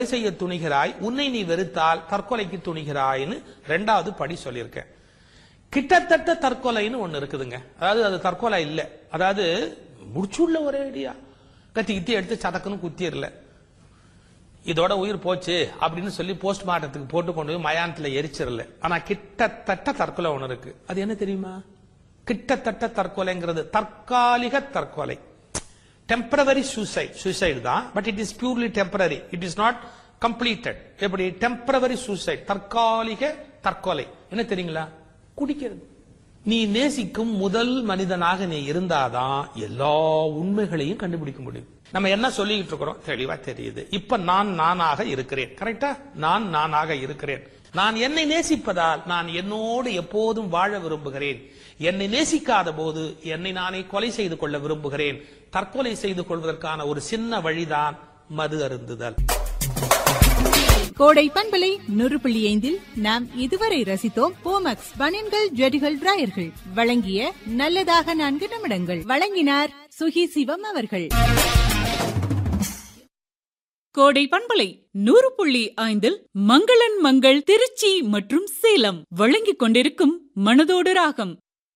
செய்ய துணிகிறாய் உன்னை நீ வெறுத்தால் தற்கொலைக்கு துணிகிறாய்னு ரெண்டாவது படி சொல்லியிருக்கேன் கிட்டத்தட்ட தற்கொலைன்னு ஒண்ணு இருக்குதுங்க அதாவது அது தற்கொலை இல்ல அதாவது முடிச்சுள்ள ஒரே அடியா கத்தி கித்தி எடுத்து சதக்குன்னு குத்திரல இதோட உயிர் போச்சு அப்படின்னு சொல்லி போஸ்ட்மார்ட்டத்துக்கு போட்டு கொண்டு போய் மயானத்துல எரிச்சிடல ஆனா கிட்டத்தட்ட தற்கொலை ஒண்ணு இருக்கு அது என்ன தெரியுமா கிட்டத்தட்ட தற்கொலைங்கிறது தற்காலிக தற்கொலை டெம்பரவரி சூசைட் சூசைடு தான் but it is purely temporary it is not completed எப்படி டெம்பரவரி சூசைட் தற்காலிக தற்கொலை என்ன தெரியுங்களா குடிக்கிறது நீ நேசிக்கும் முதல் மனிதனாக நீ இருந்தாதான் எல்லா உண்மைகளையும் கண்டுபிடிக்க முடியும் நம்ம என்ன சொல்லிக்கிட்டு இருக்கிறோம் தெளிவா தெரியுது இப்ப நான் நானாக இருக்கிறேன் கரெக்டா நான் நானாக இருக்கிறேன் நான் என்னை நேசிப்பதால் நான் என்னோடு எப்போதும் வாழ விரும்புகிறேன் என்னை நேசிக்காத போது என்னை நானே கொலை செய்து கொள்ள விரும்புகிறேன் தற்கொலை செய்து கொள்வதற்கான ஒரு சின்ன வழிதான் மது அருந்துதல் கோடை பண்பலை நூறு புள்ளி ஐந்தில் நாம் இதுவரை ரசித்தோம் போமக்ஸ் பனியன்கள் ஜெடிகள் டிராயர்கள் வழங்கிய நல்லதாக நான்கு நிமிடங்கள் வழங்கினார் சுகி சிவம் அவர்கள் கோடை பண்பலை நூறு புள்ளி ஐந்தில் மங்களன் மங்கள் திருச்சி மற்றும் சேலம் வழங்கிக் கொண்டிருக்கும் மனதோடு ராகம்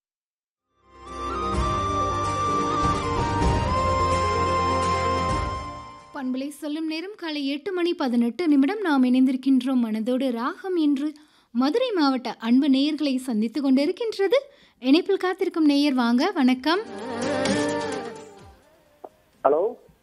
பண்பலை சொல்லும் நேரம் காலை எட்டு மணி பதினெட்டு நிமிடம் நாம் இணைந்திருக்கின்றோம் மனதோடு ராகம் என்று மதுரை மாவட்ட அன்பு நேயர்களை சந்தித்துக் கொண்டிருக்கின்றது இணைப்பில் காத்திருக்கும் நேயர் வாங்க வணக்கம் ஹலோ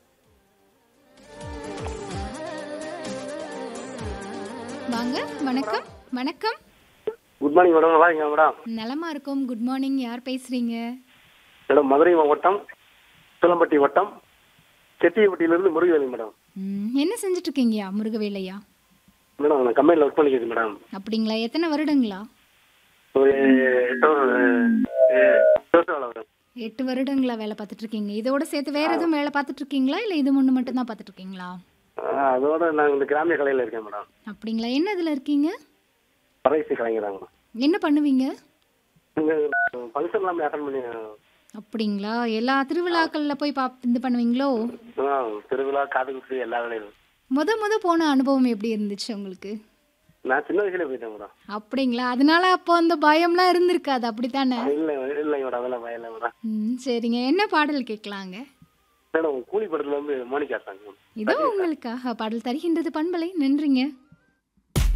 வாங்க வணக்கம் வணக்கம் குட் மார்னிங் மேடம் நல்லா இருக்கீங்க மேடம் நலமா இருக்கும் குட் மார்னிங் யார் பேசுறீங்க மேடம் மதுரை மாவட்டம் சிலம்பட்டி வட்டம் செட்டியப்பட்டியிலிருந்து முருகவேலி மேடம் ம், என்ன செஞ்சுட்டு இருக்கீங்கயா முருகவேலையா மேடம் நான் கம்பெனியில் ஒர்க் பண்ணிக்கிறேன் மேடம் அப்படிங்களா எத்தனை வருடங்களா ஒரு எட்டு வருஷம், அஹ், எட்டு வருஷம் வேலை மேடம் எட்டு வருடங்களா வேலை பார்த்துட்டு இருக்கீங்க இதோட சேர்த்து வேற எதுவும் வேலை பார்த்துட்டு இருக்கீங்களா இல்லை இது ஒன்று மட்டும் தான் பார்த்துட்டு இருக்கீங்களா அஹ், அதோட நான் இந்த கிராமிய கலையில் இருக்கேன் மேடம் அப்படிங்களா என்ன இதில் இருக்கீங்க பறைசி கலைஞராங்க என்ன பண்ணுவீங்க நீங்கள் ஃபங்க்ஷன் எல்லாமே அட்டன் பண்ணி அப்படிங்களா எல்லா திருவிழாக்கள்ல போய் பா இது பண்ணுவீங்களோ ஆ, திருவிழா காது குத்து எல்லா வேலையும் முத முத போன அனுபவம் எப்படி இருந்துச்சு உங்களுக்கு நான் சின்ன வயசுல போயிட்டேன் மேடம் அப்படிங்களா அதனால அப்போ அந்த பயம்லாம் இருந்திருக்காது அப்படித்தானே இல்லை இல்லைங்க மேடம் அதெல்லாம் பயம் இல்லை மேடம் ம் சரிங்க என்ன பாடல் கேட்கலாங்க மேடம் கூலி படத்துல வந்து மோனிகா சாங் மேடம் இதோ உங்களுக்காக பாடல் தருகின்றது பண்பலை நன்றிங்க